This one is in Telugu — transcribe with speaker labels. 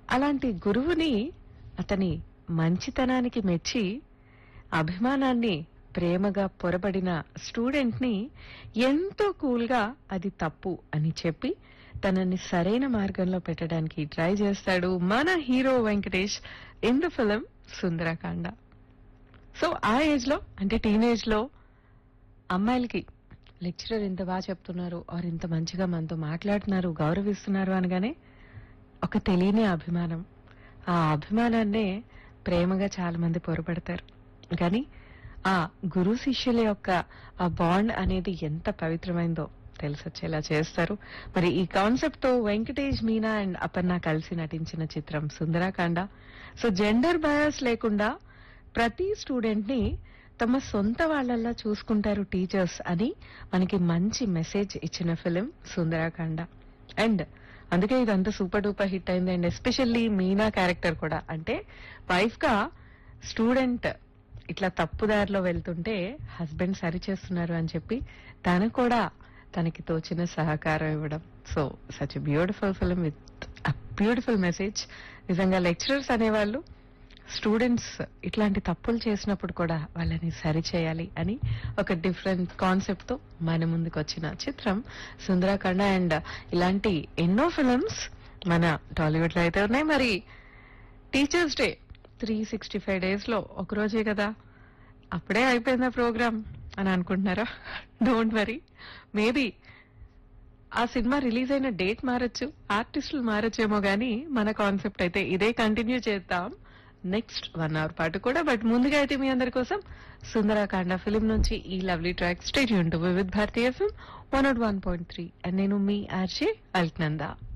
Speaker 1: అలాంటి గురువుని అతని మంచితనానికి మెచ్చి అభిమానాన్ని ప్రేమగా పొరబడిన స్టూడెంట్ ని ఎంతో కూల్ గా అది తప్పు అని చెప్పి తనని సరైన మార్గంలో పెట్టడానికి ట్రై చేస్తాడు మన hero Venkatesh in the film Sundarakanda so ఆ ఏజ్ లో అంటే టీనేజ్ లో అమ్మాయిలకి లెక్చరర్ ఇంత బాగా చెప్తున్నారు ఆర్ ఇంత మంచిగా మనతో మాట్లాడుతున్నారు గౌరవిస్తున్నారు అనగానే ఒక తెలియని అభిమానం ఆ అభిమానాన్నే ప్రేమగా చాలా మంది పొరపడతారు కానీ ఆ గురు శిష్యుల యొక్క ఆ బాండ్ అనేది ఎంత పవిత్రమైందో తెలిసొచ్చేలా చేస్తారు మరి ఈ కాన్సెప్ట్ తో వెంకటేష్ మీనా అండ్ అపర్ణ కలిసి నటించిన చిత్రం సుందరాకాండ సో జెండర్ బయాస్ లేకుండా ప్రతి స్టూడెంట్ ని తమ సొంత వాళ్ళల్లా చూసుకుంటారు టీచర్స్ అని మనకి మంచి మెసేజ్ ఇచ్చిన ఫిలిం సుందరాకాండ అండ్ అందుకే ఇదంతా సూపర్ డూపర్ హిట్ అయింది అండ్ ఎస్పెషల్లీ మీనా క్యారెక్టర్ కూడా అంటే వైఫ్ గా స్టూడెంట్ ఇట్లా తప్పుదారిలో వెళ్తుంటే హస్బెండ్ సరి చేస్తున్నారు అని చెప్పి తను కూడా తనకి తోచిన సహకారం ఇవ్వడం so such beautiful film with a beautiful message నిజంగా లెక్చరర్స్ అనేవాళ్ళు స్టూడెంట్స్ ఇట్లాంటి తప్పులు చేసినప్పుడు కూడా వాళ్ళని సరి చేయాలి అని ఒక డిఫరెంట్ కాన్సెప్ట్ తో మన ముందుకు వచ్చిన చిత్రం సుందరాకాండ అండ్ ఇలాంటి ఎన్నో ఫిల్మ్స్ మన టాలీవుడ్ లో అయితే ఉన్నాయి మరి teachers day three sixty five days లో ఒక రోజే కదా అప్పుడే అయిపోయిందా ప్రోగ్రామ్ అని అనుకుంటున్నారా డోంట్ వరీ మేబీ ఆ సినిమా రిలీజ్ అయిన డేట్ మారచ్చు ఆర్టిస్టులు మారచ్చేమో గానీ మన కాన్సెప్ట్ అయితే ఇదే కంటిన్యూ చేద్దాం నెక్స్ట్ వన్ అవర్ పాటు కూడా బట్ ముందుగా అయితే మీ అందరి కోసం సుందరాకాండ ఫిలిం నుంచి ఈ లవ్లీ ట్రాక్ స్టేట్ యూన్ to Vividh Bharati film one not one point three and నేను మీ ఆర్జే అల్క్నందా